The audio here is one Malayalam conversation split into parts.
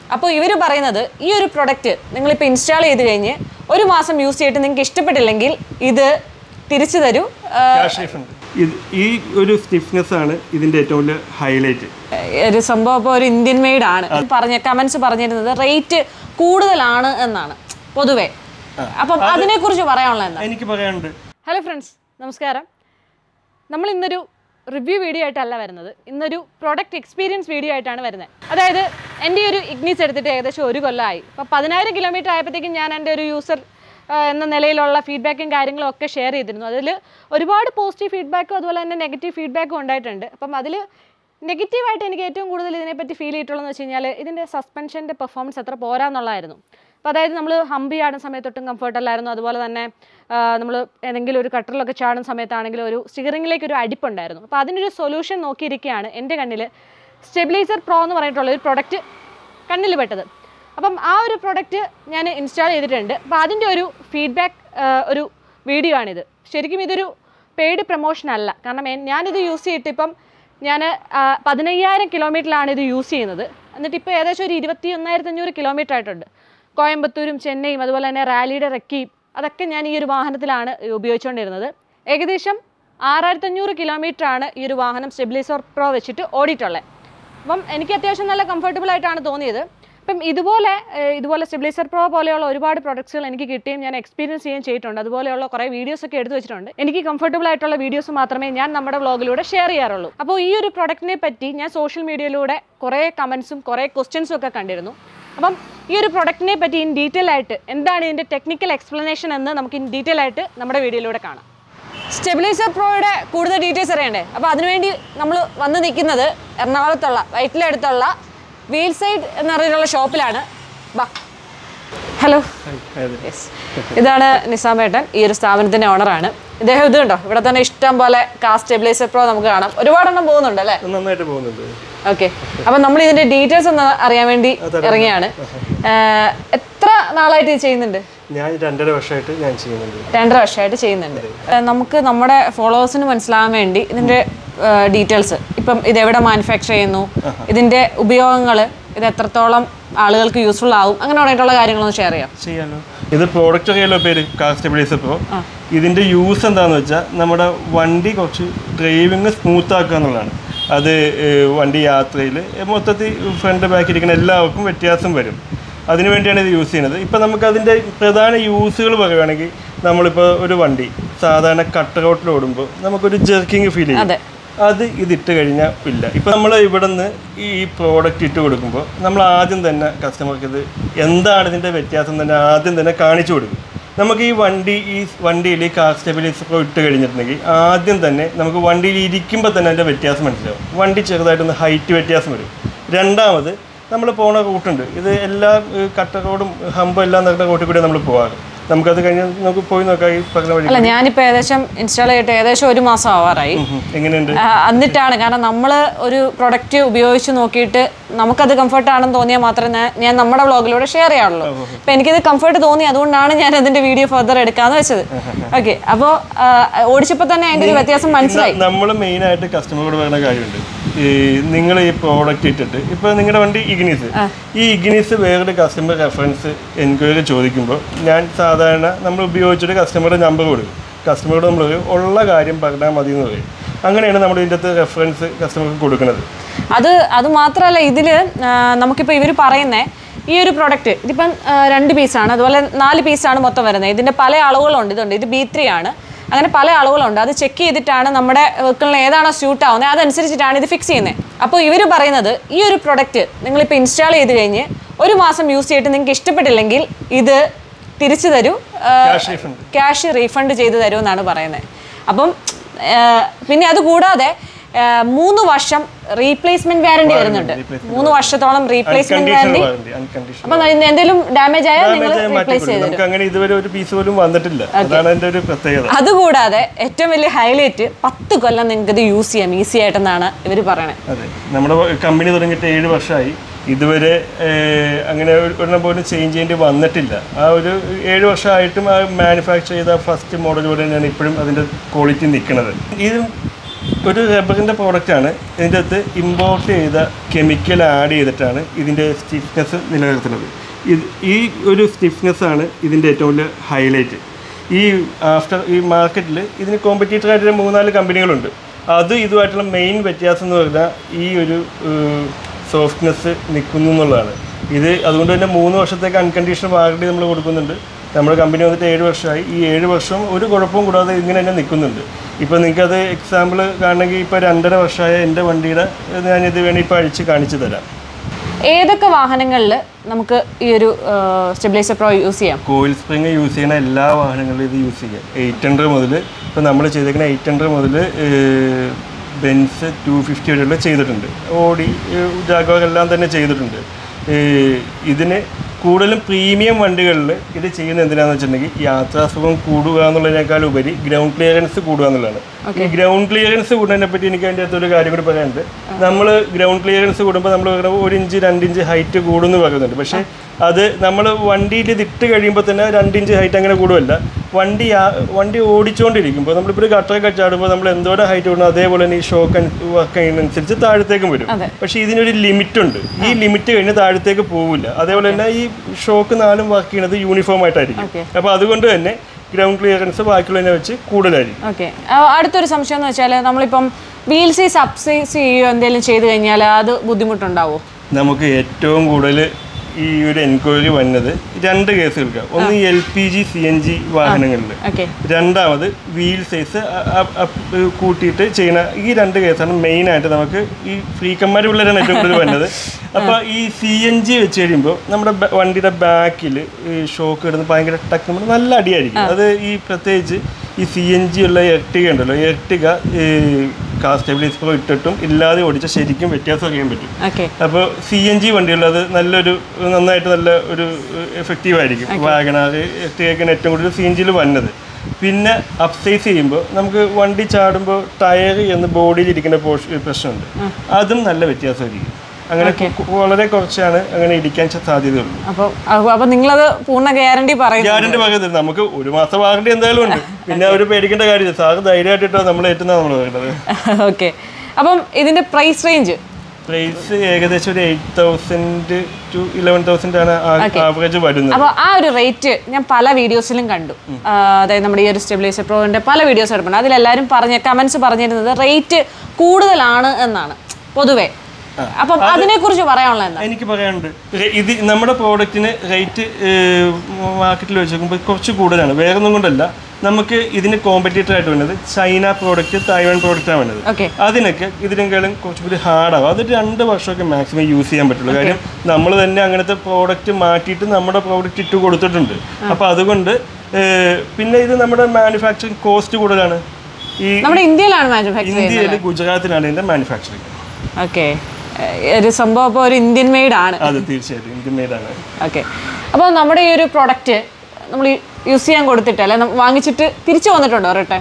അപ്പോൾ ഇവർ പറയുന്നത് ഈ ഒരു പ്രൊഡക്റ്റ് നിങ്ങളിപ്പോൾ ഇൻസ്റ്റാൾ ചെയ്ത് കഴിഞ്ഞ് ഒരു മാസം യൂസ് ചെയ്തിട്ട് നിങ്ങൾക്ക് ഇഷ്ടപ്പെട്ടില്ലെങ്കിൽ ഇത് തിരിച്ചു തരൂ ആ, ക്യാഷ് റീഫണ്ട് ഇത് ഈ ഒരു സ്റ്റിഫ്നെസ് ആണ് ഇതിന്റെ ഏറ്റവും വലിയ ഹൈലൈറ്റ് ഒരു സംഭവം ഇപ്പോൾ ഒരു ഇന്ത്യൻ മെയ്ഡ് ആണ് പറഞ്ഞ കമന്റ്സ് പറഞ്ഞിരുന്നത് റേറ്റ് കൂടുതലാണ് എന്നാണ് പൊതുവേ അപ്പം അതിനെക്കുറിച്ച് പറയാനുള്ളത് എന്താ എനിക്ക് പറയാനുണ്ട് ഹലോ ഫ്രണ്ട്സ് നമസ്കാരം നമ്മൾ ഇന്നൊരു റിവ്യൂ വീഡിയോ ആയിട്ടല്ല വരുന്നത് ഇന്നൊരു പ്രോഡക്റ്റ് എക്സ്പീരിയൻസ് വീഡിയോ ആയിട്ടാണ് വരുന്നത് അതായത് എൻ്റെ ഒരു ഇഗ്നീസ് എടുത്തിട്ട് ഏകദേശം ഒരു കൊല്ലമായി അപ്പോൾ പതിനായിരം കിലോമീറ്റർ ആയപ്പോഴത്തേക്കും ഞാൻ എൻ്റെ ഒരു യൂസർ എന്ന നിലയിലുള്ള ഫീഡ്ബാക്കും കാര്യങ്ങളും ഒക്കെ ഷെയർ ചെയ്തിരുന്നു അതിൽ ഒരുപാട് പോസിറ്റീവ് ഫീഡ്ബാക്കും അതുപോലെ തന്നെ നെഗറ്റീവ് ഫീഡ്ബാക്കും ഉണ്ടായിട്ടുണ്ട് അപ്പം അതിൽ നെഗറ്റീവായിട്ട് എനിക്ക് ഏറ്റവും കൂടുതൽ ഇതിനെപ്പറ്റി ഫീൽ ചെയ്തിട്ടുള്ളതെന്ന് വെച്ച് കഴിഞ്ഞാൽ ഇതിൻ്റെ സസ്പെൻഷൻ്റെ പെർഫോമൻസ് അത്ര പോരാന്നുള്ളതായിരുന്നു അപ്പോൾ അതായത് നമ്മൾ ഹമ്പ് ചാടുന്ന സമയത്തൊട്ടും കംഫർട്ട് അല്ലായിരുന്നു അതുപോലെ തന്നെ നമ്മൾ ഏതെങ്കിലും ഒരു കട്ടറിലൊക്കെ ചാടുന്ന സമയത്താണെങ്കിലും ഒരു സ്റ്റിയറിംഗിലേക്ക് ഒരു അടിപ്പുണ്ടായിരുന്നു അപ്പോൾ അതിനൊരു സൊല്യൂഷൻ നോക്കിയിരിക്കുകയാണ് എൻ്റെ കണ്ണിൽ സ്റ്റെബിലൈസർ പ്രോ എന്ന് പറഞ്ഞിട്ടുള്ള ഒരു പ്രൊഡക്റ്റ് കണ്ണിൽ പെട്ടത് അപ്പം ആ ഒരു പ്രൊഡക്റ്റ് ഞാൻ ഇൻസ്റ്റാൾ ചെയ്തിട്ടുണ്ട് അപ്പോൾ അതിൻ്റെ ഒരു ഫീഡ്ബാക്ക് ഒരു വീഡിയോ ആണിത് ശരിക്കും ഇതൊരു പെയ്ഡ് പ്രൊമോഷൻ അല്ല കാരണം എൻ- ഞാനിത് യൂസ് ചെയ്തിട്ട് ഇപ്പം ഞാൻ പതിനയ്യായിരം കിലോമീറ്ററിലാണ് ഇത് യൂസ് ചെയ്യുന്നത് എന്നിട്ട് ഇപ്പോൾ ഏകദേശം ഒരു ഇരുപത്തി ഒന്നായിരത്തി അഞ്ഞൂറ് കിലോമീറ്റർ ആയിട്ടുണ്ട് കോയമ്പത്തൂരും ചെന്നൈയും അതുപോലെ തന്നെ റാലിയുടെ റെക്കിയും അതൊക്കെ ഞാൻ ഈ ഒരു വാഹനത്തിലാണ് ഉപയോഗിച്ചുകൊണ്ടിരുന്നത് ഏകദേശം ആറായിരത്തി അഞ്ഞൂറ് കിലോമീറ്റർ ആണ് ഈ ഒരു വാഹനം സ്റ്റെബിലൈസർ പ്രോ വെച്ചിട്ട് ഓടിയിട്ടുള്ളത് അപ്പം എനിക്ക് അത്യാവശ്യം നല്ല കംഫർട്ടബിൾ ആയിട്ടാണ് തോന്നിയത് അപ്പം ഇതുപോലെ ഏഹ്, ഇതുപോലെ സ്റ്റെബിലൈസർ പ്രോ പോലെയുള്ള ഒരുപാട് പ്രൊഡക്ട്സുകൾ എനിക്ക് കിട്ടുകയും ഞാൻ എക്സ്പീരിയൻസ് ചെയ്യുകയും ചെയ്തിട്ടുണ്ട് അതുപോലെയുള്ള കുറേ വീഡിയോസ് ഒക്കെ എടുത്തു വെച്ചിട്ടുണ്ട് എനിക്ക് കംഫർട്ടബിൾ ആയിട്ടുള്ള വീഡിയോസ് മാത്രമേ ഞാൻ നമ്മുടെ വ്ളോഗിലൂടെ ഷെയർ ചെയ്യാറുള്ളൂ അപ്പോൾ ഈ ഒരു പ്രൊഡക്റ്റിനെ പറ്റി ഞാൻ സോഷ്യൽ മീഡിയയിലൂടെ കുറേ കമൻസും കുറേ ക്വസ്റ്റ്യൻസും ഒക്കെ കണ്ടിരുന്നു അപ്പം ഈ ഒരു പ്രൊഡക്റ്റിനെ പറ്റി ഇൻ ഡീറ്റെയിൽ ആയിട്ട് എന്താണ് ഇതിൻ്റെ ടെക്നിക്കൽ എക്സ്പ്ലനേഷൻ എന്ന് നമുക്ക് ഇൻ ഡീറ്റെയിൽ ആയിട്ട് നമ്മുടെ വീഡിയോയിലൂടെ കാണാം സ്റ്റെബിലൈസർ പ്രോയുടെ കൂടുതൽ ഡീറ്റെയിൽസ് അറിയണ്ടേ അപ്പോൾ അതിനുവേണ്ടി നമ്മൾ വന്ന് നിൽക്കുന്നത് എറണാകുളത്തുള്ള വൈറ്റിലടുത്തുള്ള വീൽ സൈഡ് എന്ന് പറഞ്ഞിട്ടുള്ള ഷോപ്പിലാണ് ബാ ഹലോ യെസ് ഇതാണ് നിസാമേട്ടൻ ഈ ഒരു സ്ഥാപനത്തിൻ്റെ ഓണറാണ് ഇദ്ദേഹം ഇത് കണ്ടോ ഇവിടെ തന്നെ ഇഷ്ടം പോലെ കാർ സ്റ്റെബിലൈസർ പ്രോ നമുക്ക് കാണാം ഒരുപാടെണ്ണം പോകുന്നുണ്ട് അല്ലേ നന്നായിട്ട് പോകുന്നുണ്ട് ഓക്കെ അപ്പം നമ്മൾ ഇതിന്റെ ഡീറ്റെയിൽസ് ഒന്ന് അറിയാൻ വേണ്ടി ഇറങ്ങിയാണ് ഏഹ്, എത്ര നാളായിട്ട് ഇത് ചെയ്യുന്നുണ്ട് ഞാൻ രണ്ടര വർഷമായിട്ട് ഞാൻ ചെയ്യുന്നുണ്ട് രണ്ടര വർഷമായിട്ട് ചെയ്യുന്നുണ്ട് ഏഹ്, നമുക്ക് നമ്മുടെ ഫോളോവേഴ്സിന് മനസ്സിലാവാൻ വേണ്ടി ഇതിന്റെ ഡീറ്റെയിൽസ് ഇപ്പം ഇത് എവിടെ മാനുഫാക്ചർ ചെയ്യുന്നു ഇതിന്റെ ഉപയോഗങ്ങൾ ഇത് എത്രത്തോളം ആളുകൾക്ക് യൂസ്ഫുൾ ആവും അങ്ങനെ പറഞ്ഞിട്ടുള്ള കാര്യങ്ങളൊന്ന് ഷെയർ ചെയ്യാം ചെയ്യാലോ ഇത് പ്രോഡക്റ്റ് അറിയാലോ പേര് കാർ സ്റ്റെബിലൈസർ പ്രോ ഇതിന്റെ യൂസ് എന്താന്ന് വെച്ചാൽ നമ്മുടെ വണ്ടി കുറച്ച് ഡ്രൈവിങ് സ്മൂത്ത് ആക്കുക എന്നുള്ളതാണ് അത് ഏഹ്, വണ്ടി യാത്രയിൽ മൊത്തത്തിൽ ഫ്രണ്ട് ബാക്ക് ഇരിക്കുന്ന എല്ലാവർക്കും വ്യത്യാസം വരും അതിനു വേണ്ടിയാണ് ഇത് യൂസ് ചെയ്യുന്നത് ഇപ്പം നമുക്ക് അതിൻ്റെ പ്രധാന യൂസുകൾ പറയുകയാണെങ്കിൽ നമ്മളിപ്പോൾ ഒരു വണ്ടി സാധാരണ കട്ട് റോട്ടിൽ ഓടുമ്പോൾ നമുക്കൊരു ജെർക്കിങ് ഫീൽ ചെയ്യും അതെ അത് ഇതിട്ട് കഴിഞ്ഞാൽ ഇല്ല ഇപ്പം നമ്മൾ ഇവിടെ നിന്ന് ഈ പ്രോഡക്റ്റ് ഇട്ട് കൊടുക്കുമ്പോൾ നമ്മൾ ആദ്യം തന്നെ കസ്റ്റമർക്ക് ഇത് എന്താണ് ഇതിൻ്റെ വ്യത്യാസം തന്നെ ആദ്യം തന്നെ കാണിച്ചു കൊടുക്കും നമുക്ക് ഈ വണ്ടി ഈ വണ്ടിയിൽ ഈ കാർ സ്റ്റെബിലൈസർ ഇട്ട് കഴിഞ്ഞിട്ടുണ്ടെങ്കിൽ ആദ്യം തന്നെ നമുക്ക് വണ്ടിയിൽ ഇരിക്കുമ്പോൾ തന്നെ അതിൻ്റെ വ്യത്യാസം മനസ്സിലാവും വണ്ടി ചെറുതായിട്ടൊന്ന് ഹൈറ്റ് വ്യത്യാസം വരും രണ്ടാമത് നമ്മൾ പോണ റൂട്ടുണ്ട് ഇത് എല്ലാ ഏഹ്, കട്ട റോഡും ഹമ്പും എല്ലാം നിറഞ്ഞ റോട്ടിൽ കൂടെ നമ്മൾ പോകാറ് നമുക്കത് കഴിഞ്ഞ് നമുക്ക് പോയി നോക്കാം ഈ പറഞ്ഞ വഴി അല്ല ഞാനിപ്പോൾ ഏകദേശം ഇൻസ്റ്റാൾ ചെയ്തിട്ട് ഏകദേശം ഒരു മാസം ആവാറായി ഉം. എങ്ങനെയുണ്ട് ആ, എന്നിട്ടാണ് കാരണം നമ്മൾ ഒരു പ്രൊഡക്റ്റ് ഉപയോഗിച്ച് നോക്കിയിട്ട് നമുക്കത് കംഫർട്ട് ആണെന്ന് തോന്നിയാൽ മാത്രമേ ഞാൻ- ഞാൻ നമ്മുടെ വ്ളോഗിലൂടെ ഷെയർ ചെയ്യാറുള്ളൂ അപ്പം എനിക്കിത് കംഫർട്ട് തോന്നി അതുകൊണ്ടാണ് ഞാൻ അതിന്റെ വീഡിയോ ഫർദർ എടുക്കാന്ന് വെച്ചത് ഓക്കെ അപ്പോൾ ഓടിച്ചപ്പോൾ തന്നെ അതിന്റെ ഒരു വ്യത്യാസം മനസ്സിലായി നമ്മൾ മെയിനായിട്ട് കസ്റ്റമറോട് പറയുന്ന കാര്യമുണ്ട് ഈ നിങ്ങൾ ഈ പ്രോഡക്റ്റ് ഇട്ടിട്ട് ഇപ്പോൾ നിങ്ങളുടെ വണ്ടി ഇഗ്നീസ് ഈ ഇഗ്നീസ് വേറൊരു കസ്റ്റമർ റെഫറൻസ് എൻക്വയറി ചോദിക്കുമ്പോൾ ഞാൻ സാധാരണ നമ്മൾ ഉപയോഗിച്ചിട്ട് കസ്റ്റമറുടെ നമ്പർ കൊടുക്കും കസ്റ്റമറോട് നമ്മൾ പറയും ഉള്ള കാര്യം പറഞ്ഞാൽ മതി എന്ന് പറയും അങ്ങനെയാണ് നമ്മൾ ഇതിൻ്റെ അകത്ത് റെഫറൻസ് കസ്റ്റമർക്ക് കൊടുക്കുന്നത് അത് അത് മാത്രമല്ല ഇതിൽ നമുക്കിപ്പോൾ ഇവർ പറയുന്നേ ഈ ഒരു പ്രൊഡക്റ്റ് ഇതിപ്പം ആ, രണ്ട് പീസാണ് അതുപോലെ നാല് പീസാണ് മൊത്തം വരുന്നത് ഇതിൻ്റെ പല അളവുകളുണ്ട് ഇതുണ്ട് ഇത് ബി ത്രീ ആണ് അങ്ങനെ പല അളവുകളുണ്ട് അത് ചെക്ക് ചെയ്തിട്ടാണ് നമ്മുടെ വെഹിക്കിളിന് ഏതാണോ സ്യൂട്ട് ആവുന്നത് അതനുസരിച്ചിട്ടാണ് ഇത് ഫിക്സ് ചെയ്യുന്നത് അപ്പോൾ ഇവർ പറയുന്നത് ഈ ഒരു പ്രൊഡക്റ്റ് നിങ്ങളിപ്പോൾ ഇൻസ്റ്റാൾ ചെയ്ത് കഴിഞ്ഞ് ഒരു മാസം യൂസ് ചെയ്തിട്ട് നിങ്ങൾക്ക് ഇഷ്ടപ്പെട്ടില്ലെങ്കിൽ ഇത് തിരിച്ചു തരൂ ആ, ക്യാഷ് റീഫണ്ട് ക്യാഷ് റീഫണ്ട് ചെയ്തു തരുമെന്നാണ് പറയുന്നത് അപ്പം ആ, പിന്നെ അത് കൂടാതെ ആ, മൂന്ന് വർഷം റീപ്ലേസ്മെന്റ് വാറണ്ടി വരുന്നുണ്ട് മൂന്ന് വർഷത്തോളം replacement unconditional warranty warranty unconditional അപ്പം എന്തെങ്കിലും ഡാമേജ് ആയാൽ നിങ്ങൾ ഡാമേജ് ആയി മാറ്റി റീപ്ലേസ് കൊടുക്കും ചെയ്ത് നമുക്ക് അങ്ങനെ ഇതുവരെ ഒരു പീസ് പോലും വന്നിട്ടില്ല അതാണ് എൻ്റെ ഒരു പ്രത്യേകത അതുകൂടാതെ ഏറ്റവും വലിയ ഹൈലൈറ്റ് പത്ത് കൊല്ലം നിങ്ങൾക്ക് ഇത് യൂസ് ചെയ്യാം ഈസി ആയിട്ടെന്നാണ് ഇവർ പറയണത് അതെ നമ്മുടെ കമ്പനി തുടങ്ങിയിട്ട് ഏഴ് വർഷമായി ഇതുവരെ ഏഹ്, അങ്ങനെ ഒരു- ഒരെണ്ണം പോലും ചേഞ്ച് ചെയ്യേണ്ടി വന്നിട്ടില്ല ആ ഒരു ഏഴ് വർഷമായിട്ടും ആ മാനുഫാക്ചർ ചെയ്ത ഫസ്റ്റ് മോഡൽ പോലെ തന്നെയാണ് ഇപ്പോഴും അതിൻ്റെ ക്വാളിറ്റി നിൽക്കുന്നത് ഇത് ഒരു റബ്ബറിൻ്റെ പ്രോഡക്റ്റാണ് ഇതിൻ്റെ അകത്ത് ഇമ്പോർട്ട് ചെയ്ത കെമിക്കൽ ആഡ് ചെയ്തിട്ടാണ് ഇതിൻ്റെ സ്റ്റിഫ്നെസ് നിലനിർത്തുന്നത് ഇത് ഈ ഒരു സ്റ്റിഫ്നെസ് ആണ് ഇതിൻ്റെ ഏറ്റവും വലിയ ഹൈലൈറ്റ് ഈ ആഫ്റ്റർ ഈ മാർക്കറ്റിൽ ഇതിന് കോമ്പറ്റീറ്റർ ആയിട്ട് മൂന്നാല് കമ്പനികളുണ്ട് അത് ഇതുമായിട്ടുള്ള മെയിൻ വ്യത്യാസം എന്ന് പറഞ്ഞാൽ ഈ ഒരു സോഫ്റ്റ്നെസ് നിൽക്കുന്നു എന്നുള്ളതാണ് ഇത് അതുകൊണ്ട് തന്നെ മൂന്ന് വർഷത്തേക്ക് അൺകണ്ടീഷണൽ വാറണ്ടി നമ്മൾ കൊടുക്കുന്നുണ്ട് നമ്മുടെ കമ്പനി വന്നിട്ട് ഏഴ് വർഷമായി ഈ ഏഴ് വർഷം ഒരു കുഴപ്പവും കൂടാതെ ഇങ്ങനെ തന്നെ നിൽക്കുന്നുണ്ട് ഇപ്പോൾ നിങ്ങൾക്കത് എക്സാമ്പിൾ കാണണമെങ്കിൽ ഇപ്പോൾ രണ്ടര വർഷമായ എൻ്റെ വണ്ടിയുടെ ഞാനിത് വേണമെങ്കിൽ ഇപ്പോൾ അഴിച്ച് കാണിച്ചു തരാം ഏതൊക്കെ വാഹനങ്ങളിൽ നമുക്ക് ഈ ഒരു സ്റ്റെബിലൈസർ പ്രോ യൂസ് ചെയ്യാം കോയിൽ സ്പ്രിങ് യൂസ് ചെയ്യുന്ന എല്ലാ വാഹനങ്ങളിലും ഇത് യൂസ് ചെയ്യാം എയ്റ്റ് ഹൺഡ്രഡ് മുതൽ ഇപ്പോൾ നമ്മൾ ചെയ്തേക്കുന്ന എയ്റ്റ് ഹൺഡ്രഡ് മുതൽ ബെൻസ് ടു ഫിഫ്റ്റി വരെയുള്ള ചെയ്തിട്ടുണ്ട് ഓടി ജാഗോർ എല്ലാം തന്നെ ചെയ്തിട്ടുണ്ട് ഏഹ് ഇതിന് കൂടുതലും പ്രീമിയം വണ്ടികളിൽ ഇത് ചെയ്യുന്നത് എന്തിനാന്ന് വെച്ചിട്ടുണ്ടെങ്കിൽ യാത്രാസുഖം കൂടുക എന്നുള്ളതിനേക്കാൾ ഉപരി ഗ്രൗണ്ട് ക്ലിയറൻസ് കൂടുക എന്നുള്ളതാണ് ഈ ഗ്രൗണ്ട് ക്ലിയറൻസ് കൂടുന്നതിനെ പറ്റി എനിക്ക് അതിൻ്റെ അകത്തൊരു കാര്യം കൂടി പറയാനുണ്ട് നമ്മൾ ഗ്രൗണ്ട് ക്ലിയറൻസ് കൂടുമ്പോൾ നമ്മൾ ഒരു ഇഞ്ച് രണ്ട് ഇഞ്ച് ഹൈറ്റ് കൂടുമെന്ന് പറയുന്നുണ്ട് പക്ഷേ അത് നമ്മൾ വണ്ടിയിൽ ഇത് ഇട്ട് കഴിയുമ്പോൾ തന്നെ രണ്ട് ഇഞ്ച് ഹൈറ്റ് അങ്ങനെ കൂടുമല്ല വണ്ടി ആ- വണ്ടി ഓടിച്ചുകൊണ്ടിരിക്കുമ്പോൾ നമ്മളിപ്പോൾ ഒരു ഗട്ടറൊക്കെ ചാടുമ്പോൾ നമ്മൾ എന്തോരം ഹൈറ്റ് കൂടുന്നു അതേപോലെ തന്നെ ഈ ഷോക്ക് വർക്ക് ചെയ്യുന്നതനുസരിച്ച് താഴത്തേക്കും വരും അതെ. പക്ഷേ ഇതിനൊരു ലിമിറ്റ് ഉണ്ട് ഈ ലിമിറ്റ് കഴിഞ്ഞ് താഴത്തേക്ക് പോവില്ല അതേപോലെ തന്നെ ഈ ഷോക്ക് നാലും വർക്ക് ചെയ്യുന്നത് യൂണിഫോം ആയിട്ടായിരിക്കും Okay. അപ്പോൾ അതുകൊണ്ട് തന്നെ ഗ്രൗണ്ട് ക്ലിയറൻസ് ബാക്കിയുള്ളതിനെ വെച്ച് കൂടുതലായിരിക്കും ഓക്കെ അടുത്തൊരു സംശയം എന്ന് വെച്ചാൽ നമ്മളിപ്പം വീൽ സൈസ് അപ്സൈസ് ചെയ്യുകയോ എന്തെങ്കിലും ചെയ്ത് കഴിഞ്ഞാൽ അത് ബുദ്ധിമുട്ടുണ്ടാവോ നമുക്ക് ഏറ്റവും കൂടുതൽ ഈ ഒരു എൻക്വയറി വന്നത് രണ്ട് കേസുകൾക്ക് ഒന്ന് L P G C N G വാഹനങ്ങളിൽ ഓക്കെ രണ്ടാമത് വീൽ സൈസ് കൂട്ടിയിട്ട് ചെയ്യുന്ന ഈ രണ്ട് കേസാണ് മെയിനായിട്ട് നമുക്ക് ഈ ഫ്രീക്കന്മാർ പിള്ളേരാണ് ഏറ്റവും കൂടുതൽ വരുന്നത് അപ്പോൾ ഈ സി എൻ ജി വെച്ച് കഴിയുമ്പോൾ നമ്മുടെ ബ- വണ്ടിയുടെ ബാക്കിൽ ഈ ഷോക്ക് ഇടുന്ന ഭയങ്കര ടക്ക് നമ്മൾ നല്ല അടിയായിരിക്കും അത് ഈ പ്രത്യേകിച്ച് ഈ സി എൻ ജി ഉള്ള എർട്ടിക ഉണ്ടല്ലോ എർട്ടിക ഈ കാർ സ്റ്റെബിലൈസ് പ്രോ ഇട്ടിട്ടും ഇല്ലാതെ ഓടിച്ചാൽ ശരിക്കും വ്യത്യാസം അറിയാൻ പറ്റും ഓക്കെ അപ്പോൾ സി എൻ ജി വണ്ടികൾ അത് നല്ലൊരു നന്നായിട്ട് നല്ല ഒരു എഫക്റ്റീവ് ആയിരിക്കും വാഗണാർ എർട്ടിഗൊക്കെയാണ് ഏറ്റവും കൂടുതൽ സി എൻ ജിയിൽ വന്നത് പിന്നെ അപ്സൈസ് ചെയ്യുമ്പോൾ നമുക്ക് വണ്ടി ചാടുമ്പോൾ ടയർ എന്ന് ബോഡിയിൽ ഇരിക്കുന്ന പോർഷൻ പ്രശ്നമുണ്ട് അതും നല്ല വ്യത്യാസമായിരിക്കും അങ്ങനെ കു- വളരെ കുറച്ചാണ് അങ്ങനെ ഇരിക്കാൻ ച- സാധ്യതയുള്ളൂ അപ്പോൾ അപ്പോൾ നിങ്ങളത് പൂർണ്ണ ഗ്യാരണ്ടി പറയുന്നു ഗ്യാരണ്ടി പറയുന്നത് നമുക്ക് ഒരു മാസം വാറണ്ടി എന്തായാലും ഉണ്ട് പിന്നെ അവർ പേടിക്കേണ്ട കാര്യമില്ല സാറ് ധൈര്യമായിട്ടോ നമ്മൾ ഏറ്റുന്ന നമ്മൾ പറയുന്നത് ഓക്കെ അപ്പം ഇതിൻ്റെ പ്രൈസ് റേഞ്ച് പ്രൈസ് ഏകദേശം ഒരു eight thousand to eleven thousand ആണ് ആവറേജ് വരുന്നത് അപ്പോൾ ആ ഒരു റേറ്റ് ഞാൻ പല വീഡിയോസിലും കണ്ടു ആ, അതായത് നമ്മുടെ ഈ ഒരു സ്റ്റെബിലൈസർ പ്രോവിൻ്റെ പല വീഡിയോസ് എടുപ്പുണ്ട് അതിലെല്ലാവരും പറഞ്ഞ കമൻസ് പറഞ്ഞിരുന്നത് റേറ്റ് കൂടുതലാണ് എന്നാണ് പൊതുവേ അപ്പം അതിനെക്കുറിച്ച് പറയാനുള്ളത് എന്താ എനിക്ക് പറയാനുണ്ട് റെ- ഇത് നമ്മുടെ പ്രോഡക്റ്റിന് റേറ്റ് മാർക്കറ്റിൽ വെച്ച് നോക്കുമ്പോൾ കുറച്ച് കൂടുതലാണ് വേറെ ഒന്നും കൊണ്ടല്ല നമുക്ക് ഇതിന് കോമ്പറ്റീറ്റർ ആയിട്ട് വരുന്നത് ചൈന പ്രോഡക്റ്റ് തായ്വാൻ പ്രോഡക്റ്റാണ് വരുന്നത് ഓക്കെ അതിനൊക്കെ ഇതിനേക്കാളും കുറച്ചുകൂടി ഹാർഡാകും അത് രണ്ട് വർഷമൊക്കെ മാക്സിമം യൂസ് ചെയ്യാൻ പറ്റുള്ളൂ കാര്യം നമ്മൾ തന്നെ അങ്ങനത്തെ പ്രോഡക്റ്റ് മാറ്റിയിട്ട് നമ്മുടെ പ്രോഡക്റ്റ് ഇട്ട് കൊടുത്തിട്ടുണ്ട് അപ്പോൾ അതുകൊണ്ട് ഏഹ്, പിന്നെ ഇത് നമ്മുടെ മാനുഫാക്ചറിങ് കോസ്റ്റ് കൂടുതലാണ് ഈ നമ്മുടെ ഇന്ത്യയിലാണ് മാനുഫാക്ചർ ചെയ്യുന്നത് ഇന്ത്യയിൽ ഗുജറാത്തിലാണ് ഇതിൻ്റെ മാനുഫാക്ചറിങ് ഓക്കെ ഒരു സംഭവം അപ്പോൾ ഒരു ഇന്ത്യൻ മെയ്ഡ് ആണ് അത് തീർച്ചയായിട്ടും ഇന്ത്യൻ മെയ്ഡാണ് ഓക്കെ അപ്പോൾ നമ്മുടെ ഈ ഒരു പ്രൊഡക്റ്റ് നമ്മൾ യൂസ് ചെയ്യാൻ കൊടുത്തിട്ട് അല്ലെ നം- വാങ്ങിച്ചിട്ട് തിരിച്ചു വന്നിട്ടുണ്ടോ റിട്ടേൺ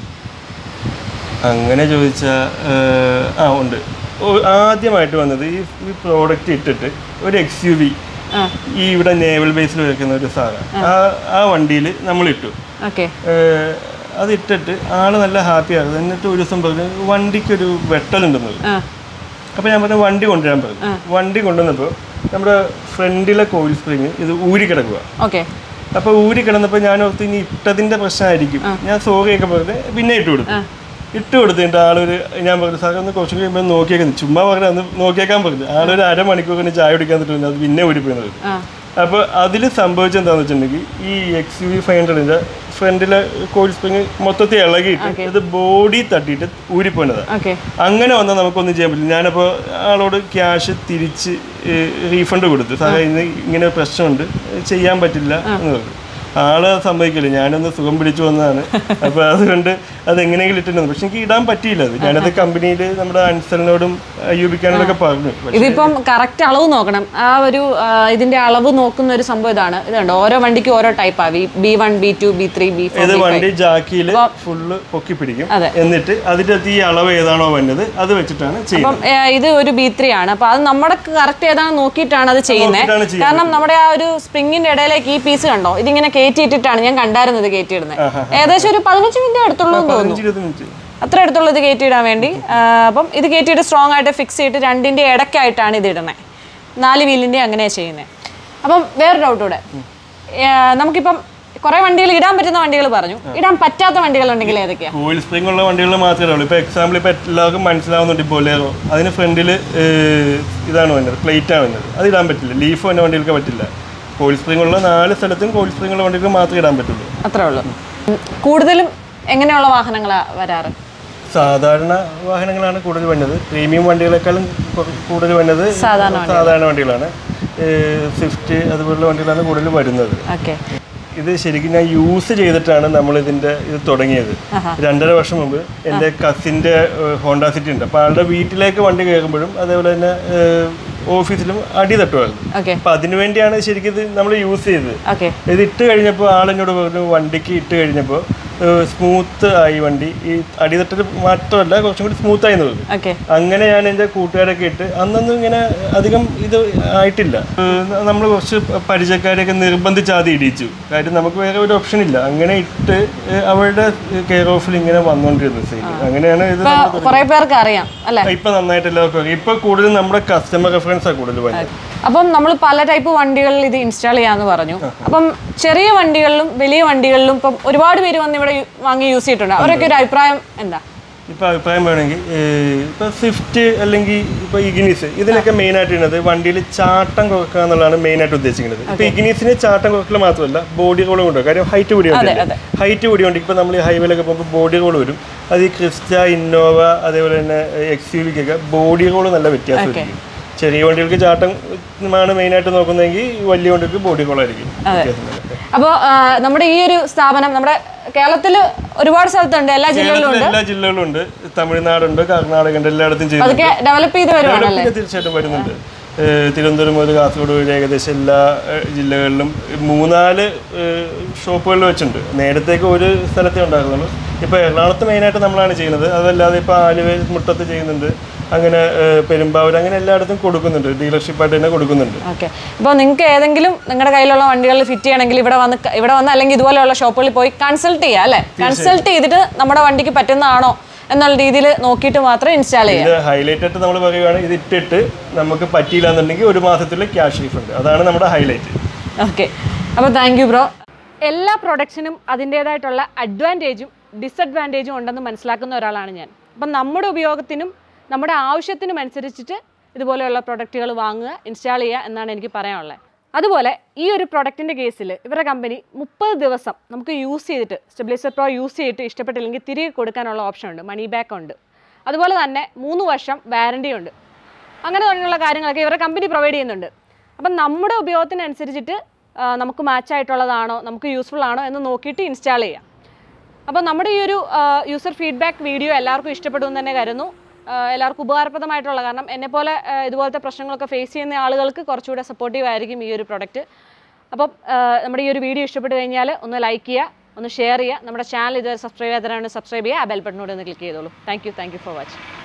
അങ്ങനെ ചോദിച്ചാൽ ആ ഉണ്ട് ഓ- ആദ്യമായിട്ട് വന്നത് ഈ ഈ പ്രോഡക്റ്റ് ഇട്ടിട്ട് ഒരു എക്സ് യു വി ആ ഈ ഇവിടെ നേവൽ ബേസിൽ വെക്കുന്ന ഒരു സാധനം ആ ആ വണ്ടിയിൽ നമ്മൾ ഇട്ടു ഓക്കെ ഏഹ്, അത് ഇട്ടിട്ട് ആള് നല്ല ഹാപ്പി ആകും എന്നിട്ട് ഒരു ദിവസം പറഞ്ഞു വണ്ടിക്കൊരു വെട്ടലുണ്ടെന്ന് പറഞ്ഞു ആ അപ്പോൾ ഞാൻ പറഞ്ഞു വണ്ടി കൊണ്ടുവരാൻ പറഞ്ഞു വണ്ടി കൊണ്ടുവന്നപ്പോൾ നമ്മുടെ ഫ്രണ്ടിലെ കോയിൽ സ്പ്രിങ് ഇത് ഊരി കിടക്കുക ഓക്കെ അപ്പോൾ ഊരി കിടന്നപ്പോൾ ഞാൻ ഓർത്ത് ഇനി ഇട്ടതിൻ്റെ പ്രശ്നമായിരിക്കും ഞാൻ സോറിയൊക്കെ പറഞ്ഞ് പിന്നെ ഇട്ട് കൊടുത്തു ഇട്ട് കൊടുത്തിട്ട് ആളൊരു ഞാൻ പറഞ്ഞു സാറേ ഒന്ന് കുറച്ചും കഴിയുമ്പോൾ നോക്കിയേക്കാൻ ചുമ്മാ പറഞ്ഞ ഒന്ന് നോക്കിയേക്കാൻ പറഞ്ഞു ആളൊരു അരമണിക്കൂറിന് ചായ കുടിക്കാൻ തരുന്നത് അത് പിന്നെ ഊരിപ്പോയത് ആ അപ്പോൾ അതിൽ സംഭവിച്ചെന്താണെന്ന് വെച്ചിട്ടുണ്ടെങ്കിൽ ഈ എക്സ് യു വി ഫൈവ് ഹൺഡ്രഡിൻ്റെ ഫ്രണ്ടിലെ കോയിൽ സ്പ്രിങ് മൊത്തത്തിൽ ഇളകിയിട്ട് ഇത് ബോഡി തട്ടിയിട്ട് ഊരിപ്പോയിനതാണ് ഓക്കെ അങ്ങനെ വന്നാൽ നമുക്കൊന്നും ചെയ്യാൻ പറ്റില്ല ഞാനപ്പോൾ ആളോട് ക്യാഷ് തിരിച്ച് റീഫണ്ട് കൊടുത്തു സാറേ ഇന്ന് ഇങ്ങനെ ഒരു പ്രശ്നമുണ്ട് ചെയ്യാൻ പറ്റില്ല എന്ന് പറഞ്ഞു ആള് സമ്മതിക്കില്ല ഞാനൊന്ന് സുഖം പിടിച്ചു വന്നതാണ് അപ്പോൾ അതുകൊണ്ട് അത് എങ്ങനെയെങ്കിലും ഇട്ടിരുന്നു പക്ഷെ എനിക്ക് ഇടാൻ പറ്റിയില്ല അത് ഞാനത് കമ്പനിയിൽ നമ്മുടെ അൻസലിനോടും അയ്യൂബിക്കാനോടൊക്കെ പറഞ്ഞു പക്ഷേ ഇതിപ്പം കറക്റ്റ് അളവ് നോക്കണം ആ ഒരു ആ, ഇതിന്റെ അളവ് നോക്കുന്ന ഒരു സംഭവം ഇതാണ് ഇതുണ്ട് ഓരോ വണ്ടിക്കും ഓരോ ടൈപ്പാ B one B two B three B four ഇത് വണ്ടി ജാക്കിയിൽ ഫുള്ള് പൊക്കി പിടിക്കും അതെ. എന്നിട്ട് അതിൻ്റെ അകത്ത് ഈ അളവ് ഏതാണോ വന്നത് അത് വെച്ചിട്ടാണ് ചെയ്യുന്നത് അപ്പം ഏ, ഇത് ഒരു ബി ത്രീ ആണ് അപ്പൊ അത് നമ്മുടെ കറക്റ്റ് ഏതാണെന്ന് നോക്കിയിട്ടാണ് അത് ചെയ്യുന്നത് നോക്കിയിട്ടാണ് ചെയ്യുന്നത്. കാരണം നമ്മുടെ ആ ഒരു സ്പ്രിങ്ങിന്റെ ഇടയിലേക്ക് ഈ പീസ് കണ്ടോ ഇതിങ്ങനെ കയറ്റിയിട്ടിട്ടാണ് ഞാൻ കണ്ടായിരുന്നത് കയറ്റിയിടുന്നത് ഏകദേശം ഒരു പതിനഞ്ച് മിനിറ്റ് അടുത്തുള്ളൂ എന്ന് തോന്നുന്നു പതിനഞ്ച് ഇരുപത് മിനിറ്റ് അത്ര അടുത്തുള്ള ഇത് കയറ്റിയിടാൻ വേണ്ടി ആ, അപ്പം ഇത് കയറ്റിയിട്ട് സ്ട്രോങ് ആയിട്ട് ഫിക്സ് ചെയ്തിട്ട് രണ്ടിൻ്റെ ഇടയ്ക്കായിട്ടാണ് ഇത് ഇടണേ നാല് വീലിൻ്റെ അങ്ങനെയാണ് ചെയ്യുന്നത് അപ്പം വേറെ ഡൗട്ട് കൂടെ ഏ, നമുക്കിപ്പം കുറേ വണ്ടികൾ ഇടാൻ പറ്റുന്ന വണ്ടികൾ പറഞ്ഞു ഇടാൻ പറ്റാത്ത വണ്ടികൾ ഉണ്ടെങ്കിൽ ഏതൊക്കെയാണ് കോയിൽ സ്പ്രിംഗ് ഉള്ള വണ്ടികൾ മാത്രമേ ഉള്ളൂ ഇപ്പോൾ എക്സാമ്പിൾ ഇപ്പോൾ എല്ലാവർക്കും മനസ്സിലാവുന്നുണ്ട് ബൊലേറോ അതിന് ഫ്രണ്ടിൽ ഇതാണ് വന്നത് പ്ലേറ്റ് ആണ് വന്നത് അത് ഇടാൻ പറ്റില്ല ലീഫ് വന്ന വണ്ടികൾക്ക് പറ്റില്ല കോയിൽ സ്പ്രിംഗ് ഉള്ള നാല് സ്ഥലത്തും കോയിൽ സ്പ്രിംഗ് ഉള്ള വണ്ടികൾക്ക് മാത്രമേ ഇടാൻ പറ്റുള്ളൂ അത്രേ ഉള്ളൂ ഉം. കൂടുതലും എങ്ങനെയുള്ള വാഹനങ്ങളാണ് വരാറ് സാധാരണ വാഹനങ്ങളാണ് കൂടുതൽ വരുന്നത് പ്രീമിയം വണ്ടികളെക്കാളും കുറ- കൂടുതൽ വരുന്നത് സാധാരണ സാധാരണ വണ്ടികളാണ് സ്വിഫ്റ്റ് അതുപോലുള്ള വണ്ടികളാണ് കൂടുതൽ വരുന്നത് ഓക്കെ ഇത് ശരിക്കും ഞാൻ യൂസ് ചെയ്തിട്ടാണ് നമ്മൾ ഇതിന്റെ ഇത് തുടങ്ങിയത് രണ്ടര വർഷം മുമ്പ് എൻ്റെ കസിൻ്റെ ഹോണ്ട സിറ്റി ഉണ്ട് അപ്പോൾ ആളുടെ വീട്ടിലേക്ക് വണ്ടി കയറുമ്പോഴും അതേപോലെ തന്നെ ഏഹ്, ഓഫീസിലും അടി തട്ടുമായിരുന്നു ഓക്കെ അപ്പം അതിനു വേണ്ടിയാണ് ശരിക്കും ഇത് നമ്മൾ യൂസ് ചെയ്തത് ഓക്കെ ഇത് ഇട്ട് കഴിഞ്ഞപ്പോൾ ആളെന്നോട് പറഞ്ഞു വണ്ടിക്ക് ഇട്ട് കഴിഞ്ഞപ്പോൾ സ്മൂത്ത് ആയി വണ്ടി ഈ അടിതട്ടിൽ മാത്രമല്ല കുറച്ചും കൂടി സ്മൂത്ത് ആയി എന്ന് പറഞ്ഞു ഓക്കെ അങ്ങനെ ഞാൻ എൻ്റെ കൂട്ടുകാരൊക്കെ ഇട്ട് അന്നൊന്നും ഇങ്ങനെ അധികം ഇത് ആയിട്ടില്ല നമ്മൾ കുറച്ച് പരിചയക്കാരെയൊക്കെ നിർബന്ധിച്ച് ആദ്യം ഇടിച്ചു കാര്യം നമുക്ക് വേറെ ഒരു ഓപ്ഷൻ ഇല്ല അങ്ങനെ ഇട്ട് ഏഹ് അവരുടെ കെയർ ഓഫിൽ ഇങ്ങനെ വന്നുകൊണ്ടിരുന്നു സെയിൽ അങ്ങനെയാണ് ഇത് ഇപ്പൊ കുറെ പേർക്ക് അറിയാം അല്ലെ ഇപ്പൊ നന്നായിട്ട് എല്ലാവർക്കും അറിയാം ഇപ്പൊ കൂടുതലും നമ്മുടെ കസ്റ്റമർ റെഫറൻസ് ആണ് കൂടുതൽ വരുന്നത് അപ്പം നമ്മൾ പല ടൈപ്പ് വണ്ടികളിൽ ഇത് ഇൻസ്റ്റാൾ ചെയ്യാന്ന് പറഞ്ഞു അപ്പം ചെറിയ വണ്ടികളിലും വലിയ വണ്ടികളിലും ഇപ്പം ഒരുപാട് പേര് വന്ന് ഇവിടെ യു- വാങ്ങി യൂസ് ചെയ്തിട്ടുണ്ട് അവരൊക്കെ ഒരു അഭിപ്രായം എന്താ ഇപ്പൊ അഭിപ്രായം വേണമെങ്കിൽ ഏഹ് ഇപ്പൊ സ്വിഫ്റ്റ് അല്ലെങ്കിൽ ഇപ്പൊ ഇഗ്നീസ് ഇതിനൊക്കെ മെയിൻ ആയിട്ട് ചെയ്യുന്നത് വണ്ടിയിൽ ചാട്ടം കുറക്കുക എന്നുള്ളതാണ് മെയിൻ ആയിട്ട് ഉദ്ദേശിക്കുന്നത് ഇപ്പൊ ഇഗ്നീസിന് ചാട്ടം കുറക്കൽ മാത്രമല്ല ബോഡി റോളും കൊണ്ടുവരും കാര്യം ഹൈറ്റ് കൂടി അതെ, അതെ. ഹൈറ്റ് കൂടി ഉണ്ട് ഇപ്പൊ നമ്മൾ ഈ ഹൈവേയിലൊക്കെ പോകുമ്പോൾ ബോഡി റോൾ വരും അത് ഈ ക്രിസ്റ്റ ഇന്നോവ അതേപോലെ തന്നെ എക്സ് യു വിക്കൊക്കെ ബോഡി റോൾ നല്ല വ്യത്യാസമായിരിക്കും ചെറിയ വണ്ടികൾക്ക് ചാട്ടം ആണ് മെയിൻ ആയിട്ട് നോക്കുന്നതെങ്കിൽ വലിയ വണ്ടികൾക്ക് ബോഡി റോൾ ആയിരിക്കും വ്യത്യാസം വരുന്നത്. അപ്പോൾ നമ്മുടെ ഈ ഒരു സ്ഥാപനം നമ്മുടെ കേരളത്തിൽ ഒരുപാട് സ്ഥലത്തുണ്ട് എല്ലാ ജില്ലകളിലും കേരളത്തിലെ എല്ലാ ജില്ലകളും ഉണ്ട് തമിഴ്നാടുണ്ട് കർണാടക ഉണ്ട് എല്ലായിടത്തും ചെയ്യുന്നുണ്ട് അതൊക്കെ ഡെവലപ്പ് ചെയ്ത് വരുവാണ് ഡെവലപ്പിംഗ് തീർച്ചയായിട്ടും വരുന്നുണ്ട് ഏഹ് തിരുവനന്തപുരം മുതൽ കാസർഗോഡ് വരെ ഏകദേശം എല്ലാ ഏഹ് ജില്ലകളിലും മൂന്നാല് ഏഹ് ഷോപ്പുകളിൽ വെച്ചിട്ടുണ്ട് നേരത്തേക്ക് ഒരു സ്ഥലത്തേ ഉണ്ടായിരുന്നുള്ളൂ ഇപ്പോൾ എറണാകുളത്ത് മെയിനായിട്ട് നമ്മളാണ് ചെയ്യുന്നത് അതല്ലാതെ ഇപ്പോൾ ആലുവ മുട്ടത്ത് ചെയ്യുന്നുണ്ട് അങ്ങനെ ഏഹ് പെരുമ്പാവൂർ അങ്ങനെ എല്ലായിടത്തും കൊടുക്കുന്നുണ്ട് ഡീലർഷിപ്പായിട്ട് തന്നെ കൊടുക്കുന്നുണ്ട് ഓക്കെ ഇപ്പോൾ നിങ്ങൾക്ക് ഏതെങ്കിലും നിങ്ങളുടെ കയ്യിലുള്ള വണ്ടികളിൽ ഫിറ്റ് ചെയ്യണമെങ്കിൽ ഇവിടെ വന്ന് ക- ഇവിടെ വന്ന് അല്ലെങ്കിൽ ഇതുപോലെയുള്ള ഷോപ്പുകളിൽ പോയി കൺസൾട്ട് ചെയ്യുക അല്ലേ കൺസൾട്ട് ചെയ്തിട്ട് നമ്മുടെ വണ്ടിക്ക് പറ്റുന്നതാണോ എന്നുള്ള രീതിയിൽ നോക്കിയിട്ട് മാത്രം ഇൻസ്റ്റാൾ ചെയ്യുക ഇത് ഹൈലൈറ്റ് ആയിട്ട് നമ്മൾ പറയുകയാണ് ഇത് ഇട്ടിട്ട് നമുക്ക് പറ്റിയില്ല എന്നുണ്ടെങ്കിൽ ഒരു മാസത്തിൽ ക്യാഷ് റീഫണ്ട് അതാണ് നമ്മുടെ ഹൈലൈറ്റ് ഓക്കെ അപ്പോൾ താങ്ക് യു ബ്രോ എല്ലാ പ്രൊഡക്ട്സിനും അതിൻ്റേതായിട്ടുള്ള അഡ്വാൻറ്റേജും ഡിസഡ്വാൻറ്റേജും ഉണ്ടെന്ന് മനസ്സിലാക്കുന്ന ഒരാളാണ് ഞാൻ അപ്പം നമ്മുടെ ഉപയോഗത്തിനും നമ്മുടെ ആവശ്യത്തിനും അനുസരിച്ചിട്ട് ഇതുപോലെയുള്ള പ്രൊഡക്റ്റുകൾ വാങ്ങുക ഇൻസ്റ്റാൾ ചെയ്യുക എന്നാണ് എനിക്ക് പറയാനുള്ളത് അതുപോലെ ഈ ഒരു പ്രൊഡക്റ്റിൻ്റെ കേസിൽ ഇവരുടെ കമ്പനി മുപ്പത് ദിവസം നമുക്ക് യൂസ് ചെയ്തിട്ട് സ്റ്റെബിലൈസർ പ്രോ യൂസ് ചെയ്തിട്ട് ഇഷ്ടപ്പെട്ടില്ലെങ്കിൽ തിരികെ കൊടുക്കാനുള്ള ഓപ്ഷൻ ഉണ്ട് മണി ബാക്ക് ഉണ്ട് അതുപോലെ തന്നെ മൂന്ന് വർഷം വാറണ്ടി ഉണ്ട് അങ്ങനെ തുടങ്ങിയുള്ള കാര്യങ്ങളൊക്കെ ഇവരുടെ കമ്പനി പ്രൊവൈഡ് ചെയ്യുന്നുണ്ട് അപ്പം നമ്മുടെ ഉപയോഗത്തിനനുസരിച്ചിട്ട് ആ, നമുക്ക് മാച്ച് ആയിട്ടുള്ളതാണോ നമുക്ക് യൂസ്ഫുൾ ആണോ എന്ന് നോക്കിയിട്ട് ഇൻസ്റ്റാൾ ചെയ്യാം അപ്പോൾ നമ്മുടെ ഈ ഒരു യൂസർ ഫീഡ്ബാക്ക് വീഡിയോ എല്ലാവർക്കും ഇഷ്ടപ്പെടുമെന്ന് തന്നെ കരുതുന്നു ആ, എല്ലാവർക്കും ഉപകാരപ്രദമായിട്ടുള്ള കാരണം എന്നെപ്പോലെ ആ, ഇതുപോലത്തെ പ്രശ്നങ്ങളൊക്കെ ഫേസ് ചെയ്യുന്ന ആളുകൾക്ക് കുറച്ചുകൂടെ സപ്പോർട്ടീവ് ആയിരിക്കും ഈ ഒരു പ്രൊഡക്റ്റ് അപ്പം ആ, നമ്മുടെ ഈ ഒരു വീഡിയോ ഇഷ്ടപ്പെട്ട് കഴിഞ്ഞാൽ ഒന്ന് ലൈക്ക് ചെയ്യുക ഒന്ന് ഷെയർ ചെയ്യുക നമ്മുടെ ചാനൽ ഇതുവരെ സബ്സ്ക്രൈബ് ചെയ്യാത്തവരാണ് സബ്സ്ക്രൈബ് ചെയ്യുക ആ ബെൽ ബട്ടനോട് ഒന്ന് ക്ലിക്ക് ചെയ്തോളൂ thank you thank you for watching